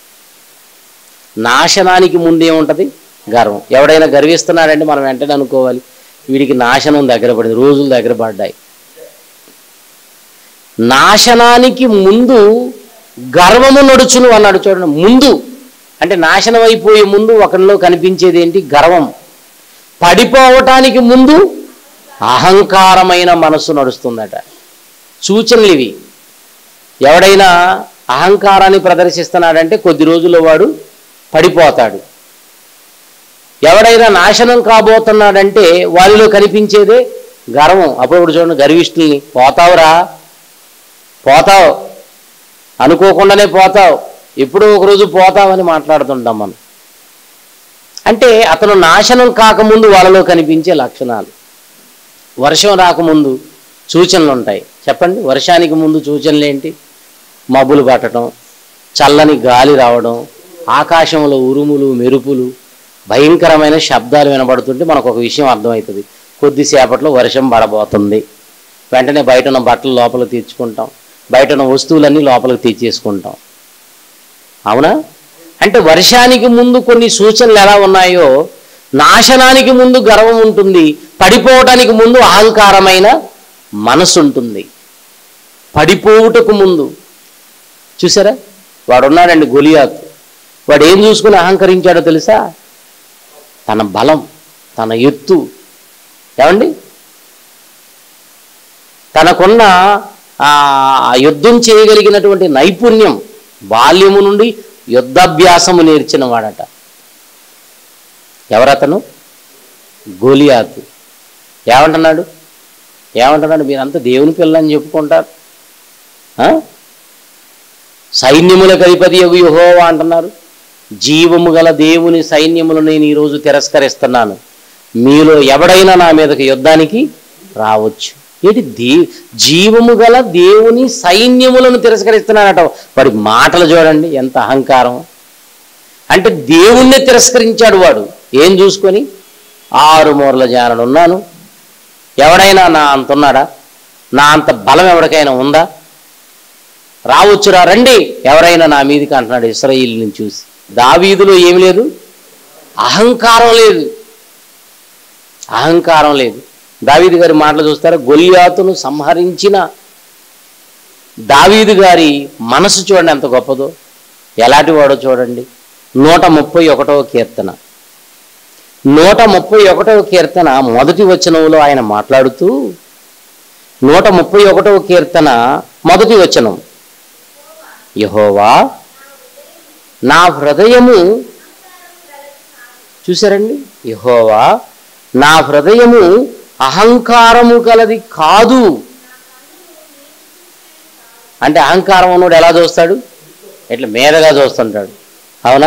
నాశనానికి ముందు ఏముంటుంది గర్వం ఎవడైనా గర్విస్తున్నాడంటే మనం వెంటనే అనుకోవాలి వీడికి నాశనం దగ్గర పడింది రోజులు దగ్గర పడ్డాయి నాశనానికి ముందు గర్వము నడుచును అన్నాడు చూడండి ముందు అంటే నాశనం అయిపోయే ముందు ఒకరిలో కనిపించేది ఏంటి గర్వం పడిపోవటానికి ముందు అహంకారమైన మనస్సు నడుస్తుందట సూచనలు ఇవి ఎవడైనా అహంకారాన్ని ప్రదర్శిస్తున్నాడంటే కొద్ది రోజుల్లో వాడు పడిపోతాడు ఎవడైనా నాశనం కాబోతున్నాడంటే వారిలో కనిపించేదే గర్వం అప్పుడు చూడండి గర్విష్ఠుల్ని పోతావురా పోతావు అనుకోకుండానే పోతావు ఎప్పుడో ఒకరోజు పోతావని మాట్లాడుతుంటాం మనం అంటే అతను నాశనం కాకముందు వాళ్ళలో కనిపించే లక్షణాలు వర్షం రాకముందు సూచనలు ఉంటాయి చెప్పండి వర్షానికి ముందు సూచనలు ఏంటి మబ్బులు పట్టడం చల్లని గాలి రావడం ఆకాశంలో ఉరుములు మెరుపులు భయంకరమైన శబ్దాలు వినబడుతుంటే మనకు ఒక విషయం అర్థమవుతుంది కొద్దిసేపట్లో వర్షం పడబోతుంది వెంటనే బయట ఉన్న బట్టలు లోపల తీర్చుకుంటాం బయట ఉన్న వస్తువులన్నీ లోపలికి తెచ్చేసుకుంటాం అవునా అంటే వర్షానికి ముందు కొన్ని సూచనలు ఎలా ఉన్నాయో నాశనానికి ముందు గర్వం ఉంటుంది పడిపోవటానికి ముందు అహంకారమైన మనసు ఉంటుంది పడిపోవుటకు ముందు చూసారా వాడు ఉన్నాడండి గొలియాత్ వాడు ఏం చూసుకుని అహంకరించాడో తెలుసా తన బలం తన ఎత్తు ఏమండి తనకున్న ఆ ఆ యుద్ధం చేయగలిగినటువంటి నైపుణ్యం బాల్యము నుండి యుద్ధాభ్యాసము నేర్చిన వాడట ఎవరతను గోలియాతు ఏమంటున్నాడు ఏమంటున్నాడు మీరంతా దేవుని పిల్లని చెప్పుకుంటారు ఆ? సైన్యములకు అధిపతి యగు యెహోవా అంటున్నారు జీవము గల దేవుని సైన్యములు నేను ఈరోజు తిరస్కరిస్తున్నాను మీలో ఎవడైనా నా మీదకి యుద్ధానికి రావచ్చు ఏంటి దే జీవము గల దేవుని సైన్యములను తిరస్కరిస్తున్నానట వాడి మాటలు చూడండి ఎంత అహంకారం అంటే దేవుణ్ణి తిరస్కరించాడు వాడు ఏం చూసుకొని ఆరు మూరల జానడు ఉన్నాను ఎవడైనా నా అంత ఉన్నాడా నా అంత బలం ఎవరికైనా ఉందా రావచ్చురా రండి ఎవరైనా నా మీదికి అంటున్నాడు ఇస్రాయిల్ని చూసి దావీదులో ఏమి లేదు అహంకారం లేదు అహంకారం లేదు దావీదు గారి మాటలు చూస్తారా గొల్యాతును సంహరించిన దావీదు గారి మనసు చూడండి ఎంత గొప్పదో ఎలాంటి వాడో చూడండి నూట ముప్పై ఒకటవ కీర్తన నూట ముప్పై ఒకటవ కీర్తన మొదటి వచనంలో ఆయన మాట్లాడుతూ నూట ముప్పై ఒకటవ కీర్తన మొదటి వచనం యహోవా నా హృదయము చూసారండి యహోవా నా హృదయము అహంకారము గలది కాదు అంటే అహంకారం ఉన్నోడు ఎలా చూస్తాడు ఇట్లా మీదగా చూస్తుంటాడు అవునా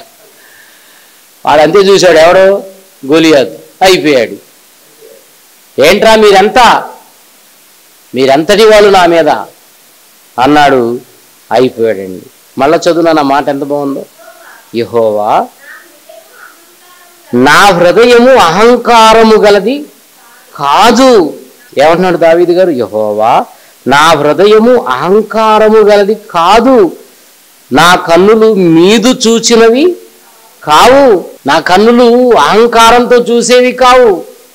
వాడు అంతే చూశాడు ఎవడో గోలియాత్ అయిపోయాడు ఏంట్రా మీరెంత మీరెంతటి వాళ్ళు నా మీద అన్నాడు అయిపోయాడండి మళ్ళా చదువు నా మాట ఎంత బాగుందో యహోవా నా హృదయము అహంకారము గలది కాదు ఏమంటున్నాడు దావీదు గారు యహోవా నా హృదయము అహంకారము గలది కాదు నా కన్నులు మీదు చూచినవి కావు నా కన్నులు అహంకారంతో చూసేవి కావు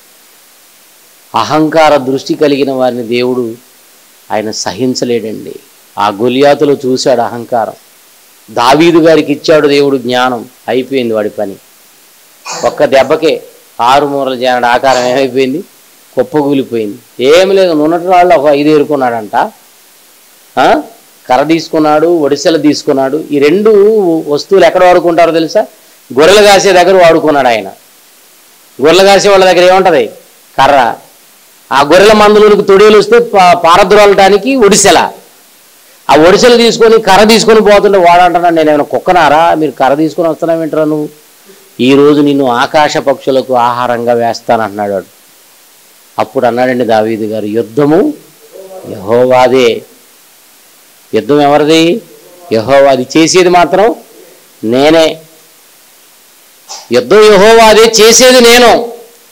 అహంకార దృష్టి కలిగిన వారిని దేవుడు ఆయన సహించలేడండి ఆ గొలియాతులో చూశాడు అహంకారం దావీదు గారికి ఇచ్చాడు దేవుడు జ్ఞానం అయిపోయింది వాడి పని ఒక్క దెబ్బకే ఆరు మూరల జానడు ఆకారం ఏమైపోయింది కుప్పగూలిపోయింది ఏమి లేదు నున్నటి వాళ్ళు ఒక ఐదు ఏరుకున్నాడంట ఆ? కర్ర తీసుకున్నాడు ఒడిసెలు తీసుకున్నాడు ఈ రెండు వస్తువులు ఎక్కడ వాడుకుంటారో తెలుసా గొర్రెలు కాసే దగ్గర వాడుకున్నాడు ఆయన గొర్రెలు కాసే వాళ్ళ దగ్గర ఏముంటది కర్ర ఆ గొర్రెల మందులకు తొడేలు వస్తే పా- పారద్రోలటానికి ఒడిసెల ఆ ఒడిసెలు తీసుకొని కర్ర తీసుకొని పోతుంటే వాడంటున్నాడు నేను ఏమైనా కుక్కనారా మీరు కర్ర తీసుకొని వస్తున్నావేంటరా నువ్వు ఈ రోజు నిన్ను ఆకాశ పక్షులకు ఆహారంగా వేస్తానంటున్నాడు వాడు అప్పుడు అన్నాడండి దావీదు గారు యుద్ధము యహోవాదే యుద్ధం ఎవరిది యహోవాది చేసేది మాత్రం నేనే యుద్ధం యహోవాదే చేసేది నేను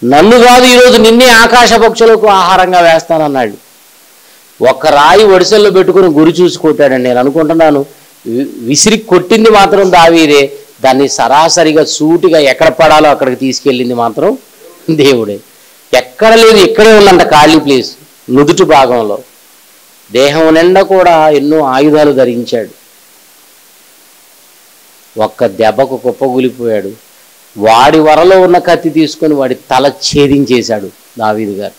నన్ను కాదు ఈరోజు నిన్నే ఆకాశ పక్షులకు ఆహారంగా వేస్తానన్నాడు ఒక్క రాయి ఒడిసెల్లో పెట్టుకుని గురి చూసి కొట్టాడండి నేను అనుకుంటున్నాను వి- విసిరి కొట్టింది మాత్రం దావీదే దాన్ని సరాసరిగా సూటిగా ఎక్కడ పడాలో అక్కడికి తీసుకెళ్ళింది మాత్రం దేవుడే ఎక్కడ లేదు ఇక్కడే ఉందంట ఖాళీ ప్లేస్ నుదుటి భాగంలో దేహం నిండా కూడా ఎన్నో ఆయుధాలు ధరించాడు ఒక్క దెబ్బకు కుప్పగూలిపోయాడు వాడి వరలో ఉన్న కత్తి తీసుకొని వాడి తల ఛేదించేశాడు దావీదు గారు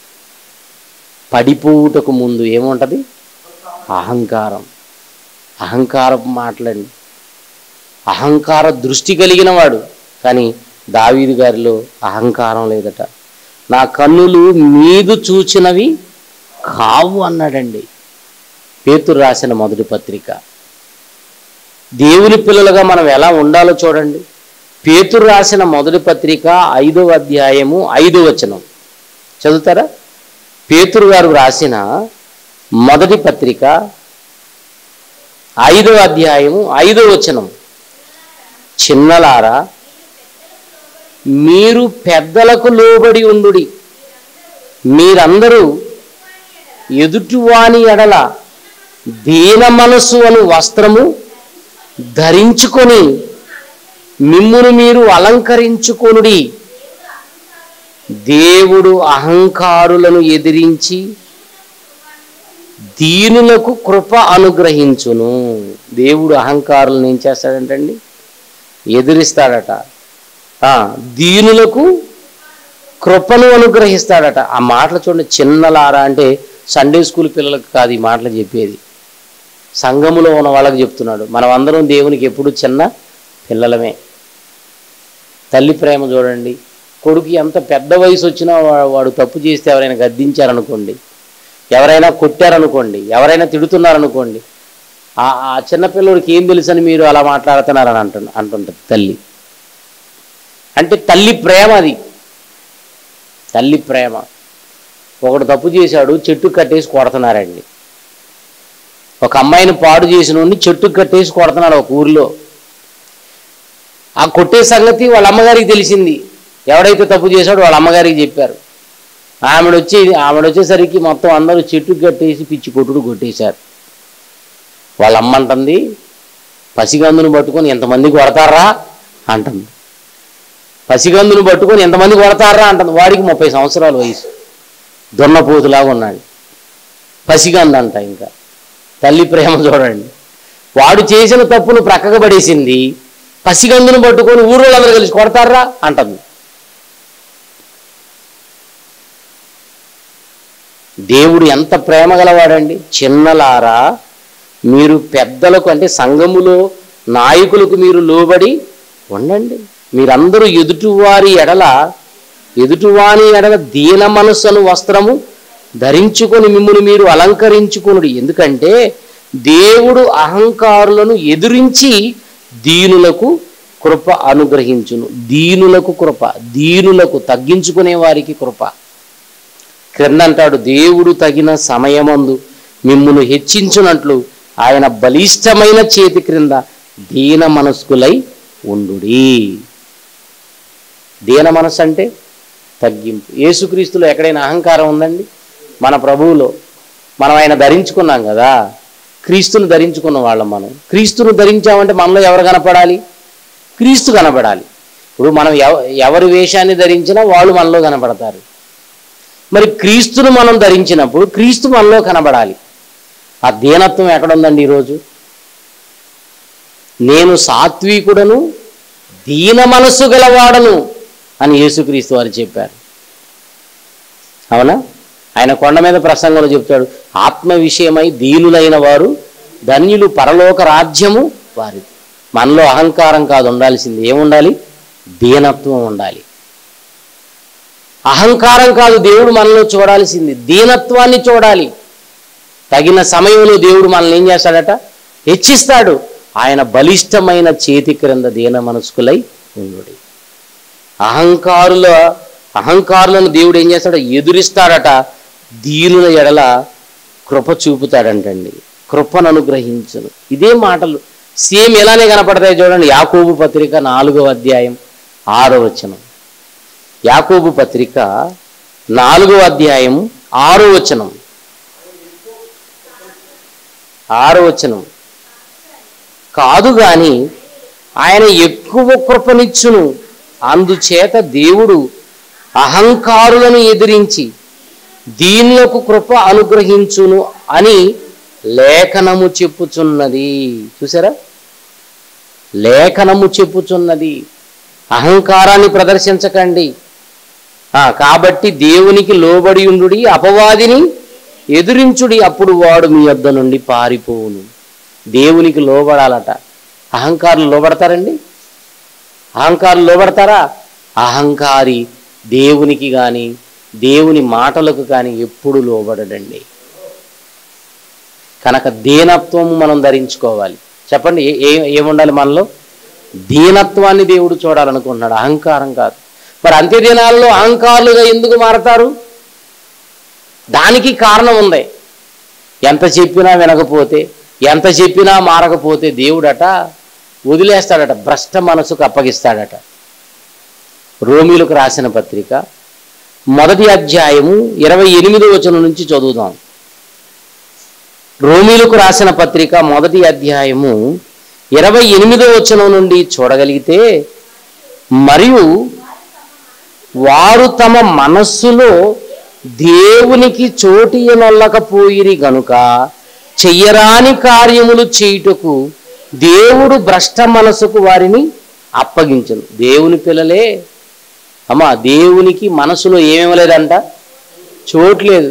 పడిపోవుటకు ముందు ఏముంటది అహంకారం అహంకారపు మాటలండి అహంకార దృష్టి కలిగిన వాడు కానీ దావీదు గారిలో అహంకారం లేదట నా కన్నులు మీదు చూచినవి కావు అన్నాడండి పేతురు రాసిన మొదటి పత్రిక దేవుని పిల్లలుగా మనం ఎలా ఉండాలో చూడండి పేతురు రాసిన మొదటి పత్రిక ఐదవ అధ్యాయము ఐదో వచనం చదువుతారా పేతురు గారు రాసిన మొదటి పత్రిక ఐదవ అధ్యాయము ఐదో వచనం చిన్నలారా మీరు పెద్దలకు లోబడి ఉండుడి మీరందరూ ఎదుటివాని ఎడల దీన మనస్సు అను వస్త్రము ధరించుకొని మిమ్మును మీరు అలంకరించుకొనుడి దేవుడు అహంకారులను ఎదిరించి దీనులకు కృప అనుగ్రహించును దేవుడు అహంకారులను ఏం చేస్తాడంటండి ఎదిరిస్తాడట ఆ, దీనులకు కృపను అనుగ్రహిస్తాడట ఆ మాటలు చూడండి చిన్నలారా అంటే సండే స్కూల్ పిల్లలకు కాదు ఈ మాటలు చెప్పేది సంఘములో ఉన్న వాళ్ళకి చెప్తున్నాడు మనం అందరం దేవునికి ఎప్పుడు చిన్న పిల్లలమే తల్లి ప్రేమ చూడండి కొడుకు ఎంత పెద్ద వయసు వచ్చినా వా- వాడు తప్పు చేస్తే ఎవరైనా గద్దించారనుకోండి ఎవరైనా కొట్టారనుకోండి ఎవరైనా తిడుతున్నారనుకోండి ఆ ఆ చిన్నపిల్లడికి ఏం తెలుసని మీరు అలా మాట్లాడుతున్నారని అంటు అంటుంటుంది తల్లి అంటే తల్లి ప్రేమ అది తల్లి ప్రేమ ఒకడు తప్పు చేశాడు చెట్టు కట్టేసి కొడుతున్నారండి ఒక అమ్మాయిని పాడు చేసిన చెట్టు కట్టేసి కొడుతున్నాడు ఒక ఊరిలో ఆ కొట్టే సంగతి వాళ్ళ అమ్మగారికి తెలిసింది ఎవడైతే తప్పు చేశాడో వాళ్ళ అమ్మగారికి చెప్పారు ఆమెడు వచ్చి ఆమెడు వచ్చేసరికి మొత్తం అందరూ చెట్టు కట్టేసి పిచ్చి కొట్టుడు కొట్టేశారు వాళ్ళ అమ్మ అంటుంది పసిగందును పట్టుకొని ఎంతమంది కొడతారా అంటుంది పసిగందును పట్టుకొని ఎంతమంది కొడతారా అంటుంది వాడికి ముప్పై సంవత్సరాల వయసు దున్నపోతులాగా ఉన్నాడు పసిగంద అంట ఇంకా తల్లి ప్రేమ చూడండి వాడు చేసిన తప్పును ప్రక్కకు పడేసింది పసిగందును పట్టుకొని ఊరు వాళ్ళందరూ కలిసి కొడతారా అంటుంది దేవుడు ఎంత ప్రేమ గలవాడండి చిన్నలారా మీరు పెద్దలకు అంటే సంఘములో నాయకులకు మీరు లోబడి ఉండండి మీరందరూ ఎదుటివారి ఎడల ఎదుటివాని ఎడల దీన మనస్సును వస్త్రము ధరించుకొని మిమ్మల్ని మీరు అలంకరించుకునుడి ఎందుకంటే దేవుడు అహంకారులను ఎదిరించి దీనులకు కృప అనుగ్రహించును దీనులకు కృప దీనులకు తగ్గించుకునే వారికి కృప క్రింద అంటాడు దేవుడు తగిన సమయమందు మిమ్మును హెచ్చించునట్లు ఆయన బలిష్టమైన చేతి క్రింద దీన మనస్కులై ఉండుడి దీన మనస్సు అంటే తగ్గింపు యేసుక్రీస్తులో ఎక్కడైనా అహంకారం ఉందండి మన ప్రభువులో మనం ఆయన ధరించుకున్నాం కదా క్రీస్తును ధరించుకున్న వాళ్ళం మనం క్రీస్తును ధరించామంటే మనలో ఎవరు కనపడాలి క్రీస్తు కనపడాలి ఇప్పుడు మనం ఎవ ఎవరి వేషాన్ని ధరించినా వాళ్ళు మనలో కనపడతారు మరి క్రీస్తును మనం ధరించినప్పుడు క్రీస్తు మనలో కనబడాలి ఆ దీనత్వం ఎక్కడుందండి ఈరోజు నేను సాత్వికుడను దీన మనస్సు గలవాడను అని యేసుక్రీస్తు వారు చెప్పారు అవునా ఆయన కొండ మీద ప్రసంగంలో చెప్తాడు ఆత్మ విషయమై దీనులైన వారు ధన్యులు పరలోక రాజ్యము వారిది మనలో అహంకారం కాదు ఉండాల్సింది ఏముండాలి దీనత్వం ఉండాలి అహంకారం కాదు దేవుడు మనలో చూడాల్సింది దీనత్వాన్ని చూడాలి తగిన సమయంలో దేవుడు మనల్ని ఏం చేస్తాడట హెచ్చిస్తాడు ఆయన బలిష్టమైన చేతి క్రింద దీన మనస్కులై ఉండు అహంకారుల అహంకారులను దేవుడు ఏం చేస్తాడో ఎదురిస్తాడట దీనుల ఎడల కృప చూపుతాడంటండి కృపను అనుగ్రహించును ఇదే మాటలు సేమ్ ఎలానే కనపడతాయి చూడండి యాకోబు పత్రిక నాలుగవ అధ్యాయం ఆరో వచనం యాకోబు పత్రిక నాలుగో అధ్యాయం ఆరో వచనం ఆరో వచనం కాదు గాని ఆయన ఎక్కువ కృపనిచ్చును అందుచేత దేవుడు అహంకారులను ఎదిరించి దీనులకు కృప అనుగ్రహించును అని లేఖనము చెప్పుచున్నది చూసారా లేఖనము చెప్పుచున్నది అహంకారాన్ని ప్రదర్శించకండి ఆ, కాబట్టి దేవునికి లోబడి ఉండుడి అపవాదిని ఎదురించుడి అప్పుడు వాడు మీ యొద్ద నుండి పారిపోవును దేవునికి లోబడాలట అహంకారులు లోబడతారండి అహంకారులు లోబడతారా అహంకారి దేవునికి కానీ దేవుని మాటలకు కానీ ఎప్పుడు లోబడడండి కనుక దీనత్వము మనం ధరించుకోవాలి చెప్పండి ఏ ఏ- ఏముండాలి మనలో దీనత్వాన్ని దేవుడు చూడాలనుకుంటున్నాడు అహంకారం కాదు మరి అంత్య దినాల్లో అహంకారులుగా ఎందుకు మారతారు దానికి కారణం ఉంది ఎంత చెప్పినా వినకపోతే ఎంత చెప్పినా మారకపోతే దేవుడట వదిలేస్తాడట భ్రష్ట మనసుకు అప్పగిస్తాడట రోమిలకు రాసిన పత్రిక మొదటి అధ్యాయము ఇరవై ఎనిమిదో వచనం నుంచి చదువుదాం రోమిలకు రాసిన పత్రిక మొదటి అధ్యాయము ఇరవై ఎనిమిదో వచనం నుండి చూడగలిగితే మరియు వారు తమ మనస్సులో దేవునికి చోటియనొల్లకపోయిరి గనుక చెయ్యరాని కార్యములు చేయుటకు దేవుడు భ్రష్ట మనసుకు వారిని అప్పగించను దేవుని పిల్లలే అమ్మా దేవునికి మనసులో ఏమేమలేదంట చోట్లేదు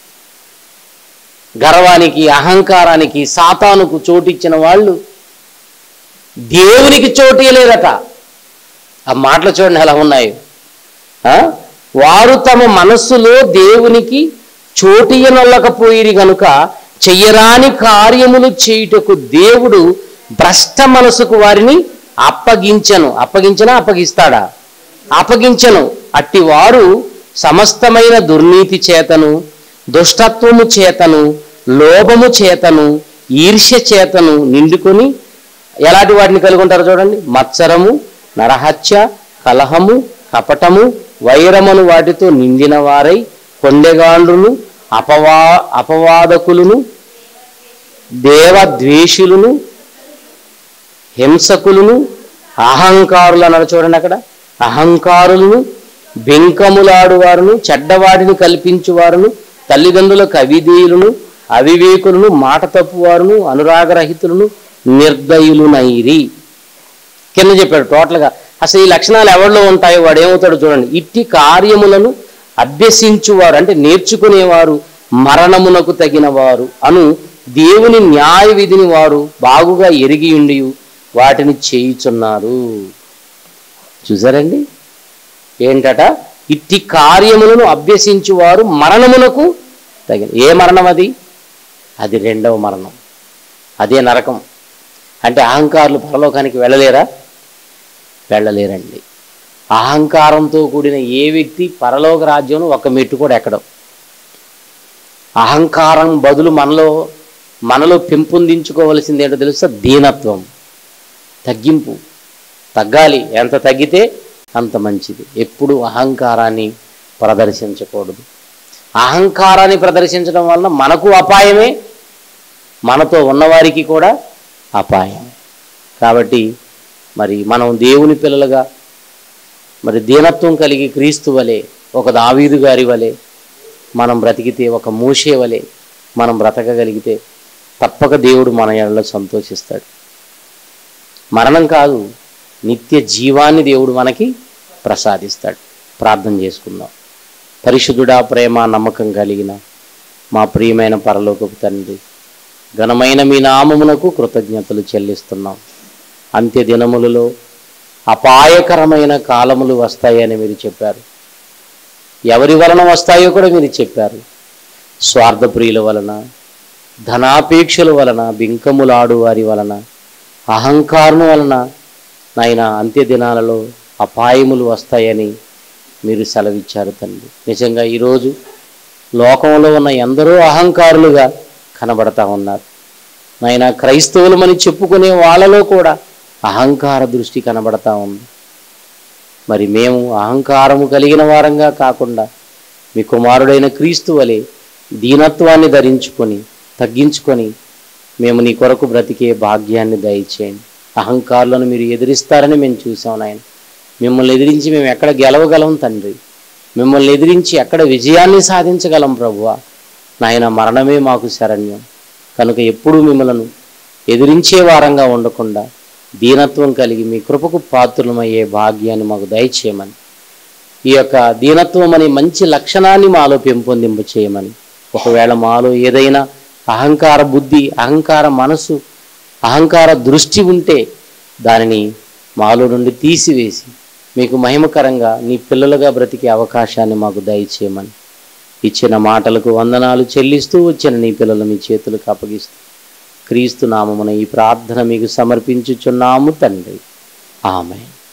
గర్వానికి అహంకారానికి సాతానుకు చోటిచ్చిన వాళ్ళు దేవునికి చోటు ఇవ్వలేదట ఆ మాటలు చూడండి ఎలా ఉన్నాయి ఆ? వారు తమ మనస్సులో దేవునికి చోటియనొల్లకపోయిరి గనుక చెయ్యరాని కార్యములు చేయుటకు దేవుడు భ్రష్ట మనసుకు వారిని అప్పగించను అప్పగించనా అప్పగిస్తాడా అప్పగించను అట్టి వారు సమస్తమైన దుర్నీతి చేతను దుష్టత్వము చేతను లోభము చేతను ఈర్ష్య చేతను నిండుకొని ఎలాంటి వాటిని కలిగి ఉంటారో చూడండి మత్సరము నరహత్య కలహము కపటము వైరమును వాటితో నిండిన వారై కొండెగాండ్రులు అపవా అపవాదకులను దేవద్వేషులను హింసకులను అహంకారులు అన్నారు చూడండి అక్కడ అహంకారులను బెంకములాడువారును చెడ్డవాడిని కల్పించువారును తల్లిదండ్రులకు అవిధేయులను అవివేకులను మాట తప్పువారును అనురాగరహితులను నిర్దయులునైరి కింద చెప్పాడు టోటల్గా అసలు ఈ లక్షణాలు ఎవరిలో ఉంటాయో వాడు ఏమవుతాడో చూడండి ఇట్టి కార్యములను అభ్యసించువారు అంటే నేర్చుకునేవారు మరణమునకు తగిన వారు అను దేవుని న్యాయ విధిని వారు బాగుగా ఎరిగి ఉండి వాటిని చేయుచున్నారు చూసారండి ఏంటట ఇట్టి కార్యములను అభ్యసించువారు మరణమునకు తగిన ఏ మరణం అది అది రెండవ మరణం అదే నరకం అంటే అహంకారులు పరలోకానికి వెళ్ళలేరా వెళ్ళలేరండి అహంకారంతో కూడిన ఏ వ్యక్తి పరలోక రాజ్యంలో ఒక మెట్టు కూడా ఎక్కడం అహంకారం బదులు మనలో మనలో పెంపొందించుకోవలసింది ఏంటో తెలుసా దీనత్వం తగ్గింపు తగ్గాలి ఎంత తగ్గితే అంత మంచిది ఎప్పుడు అహంకారాన్ని ప్రదర్శించకూడదు అహంకారాన్ని ప్రదర్శించడం వలన మనకు అపాయమే మనతో ఉన్నవారికి కూడా అపాయం కాబట్టి మరి మనం దేవుని పిల్లలుగా మరి దీనత్వం కలిగి క్రీస్తు వలె ఒక దావీదు గారి వలె మనం బ్రతికితే ఒక మూషే వలె మనం బ్రతకగలిగితే తప్పక దేవుడు మన ఎడలో సంతోషిస్తాడు మరణం కాదు నిత్య జీవాన్ని దేవుడు మనకి ప్రసాదిస్తాడు ప్రార్థన చేసుకుందాం పరిశుద్ధుడా ప్రేమ నమ్మకం కలిగిన మా ప్రియమైన పరలోకపు తండ్రి ఘనమైన మీ నామమునకు కృతజ్ఞతలు చెల్లిస్తున్నాం అంత్య దినములలో అపాయకరమైన కాలములు వస్తాయని మీరు చెప్పారు ఎవరి వలన వస్తాయో కూడా మీరు చెప్పారు స్వార్థప్రియుల వలన ధనాపేక్షల వలన బింకములాడు వారి వలన అహంకారం వలన నాయన అంత్య దినాలలో అపాయములు వస్తాయని మీరు సెలవిచ్చారు తండ్రి నిజంగా ఈరోజు లోకంలో ఉన్న ఎందరో అహంకారులుగా కనబడతా ఉన్నారు నాయన క్రైస్తవులమని చెప్పుకునే వాళ్ళలో కూడా అహంకార దృష్టి కనబడతా ఉంది మరి మేము అహంకారము కలిగిన వారంగా కాకుండా మీ కుమారుడైన క్రీస్తు వలె దీనత్వాన్ని ధరించుకొని తగ్గించుకొని మేము నీ కొరకు బ్రతికే భాగ్యాన్ని దయచేయండి అహంకారులను మీరు ఎదిరిస్తారని మేము చూసాం నాయన మిమ్మల్ని ఎదిరించి మేము ఎక్కడ గెలవగలం తండ్రి మిమ్మల్ని ఎదిరించి ఎక్కడ విజయాన్ని సాధించగలం ప్రభువా నాయన మరణమే మాకు శరణ్యం కనుక ఎప్పుడూ మిమ్మలను ఎదిరించే వారంగా ఉండకుండా దీనత్వం కలిగి మీ కృపకు పాత్రులమయ్యే భాగ్యాన్ని మాకు దయచేయమని ఈ యొక్క దీనత్వం అనే మంచి లక్షణాన్ని మాలో పెంపొందింప చేయమని ఒకవేళ మాలో ఏదైనా అహంకార బుద్ధి అహంకార మనసు అహంకార దృష్టి ఉంటే దానిని మాలో నుండి తీసివేసి మీకు మహిమకరంగా నీ పిల్లలుగా బ్రతికే అవకాశాన్ని మాకు దయచేయమని ఇచ్చిన మాటలకు వందనాలు చెల్లిస్తూ వచ్చిన నీ పిల్లలు మీ చేతులకు అప్పగిస్తూ క్రీస్తు నామమున ఈ ప్రార్థన మీకు సమర్పించుచున్నాము తండ్రి ఆమె